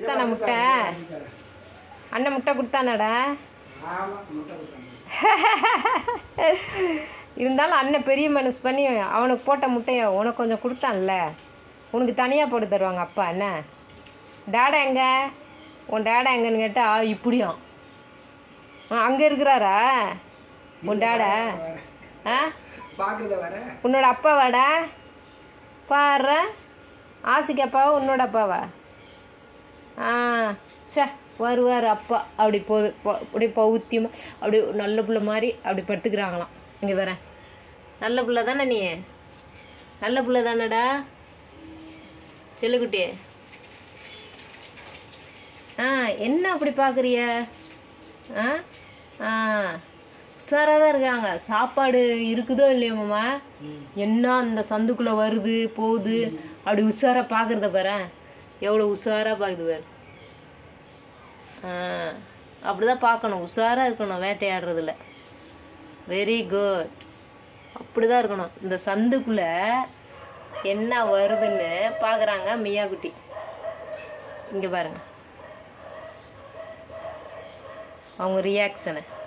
கொடுத்தானா முட்டை அண்ணன் முட்டை கொடுத்தானாடா ஆமா முட்டை கொடுத்தாங்க இருந்தாலும் அண்ணன் பெரிய மனசு பண்ணி அவனுக்கு போட்ட முட்டையை உனக்கு கொஞ்சம் கொடுத்தான்ல உனக்கு தனியாக போட்டு தருவாங்க அப்பா என்ன டேடா எங்க உன் டேடா எங்கன்னு கேட்டா இப்படியும் அங்கே இருக்கிறாரா உன் டேடா ஆ பாக்குறத வர உன்னோட அப்பாவாடா பாரு ஆசிக்கு அப்பாவா உன்னோட அப்பாவா ஆ சே வருவார் அப்பா அப்படி போகுது போ- அப்படியே பௌத்தியமாக அப்படி நல்ல பிள்ளை மாதிரி அப்படி படுத்துக்கிறாங்களாம் இங்கே வரேன் நல்ல பிள்ளை தானே நீ நல்ல பிள்ளை தானேடா செல்லுக்குட்டி ஆ என்ன அப்படி பார்க்குறிய ஆ ஆ உஷாராக தான் இருக்காங்க சாப்பாடு இருக்குதோ இல்லையோ மாமா என்ன அந்த சந்துக்குள்ளே வருது போகுது அப்படி உஷாராக பார்க்குறத பாரு எவ்வளோ உஷாராக பார்க்குது பாரு ஆ அப்படிதான் பார்க்கணும் உஷாராக இருக்கணும் வேட்டையாடுறதுல வெரி குட் அப்படிதான் இருக்கணும் இந்த சந்துக்குள்ள என்ன வருதுன்னு பார்க்குறாங்க மியா குட்டி இங்கே பாருங்க அவங்க ரியாக்ஷனை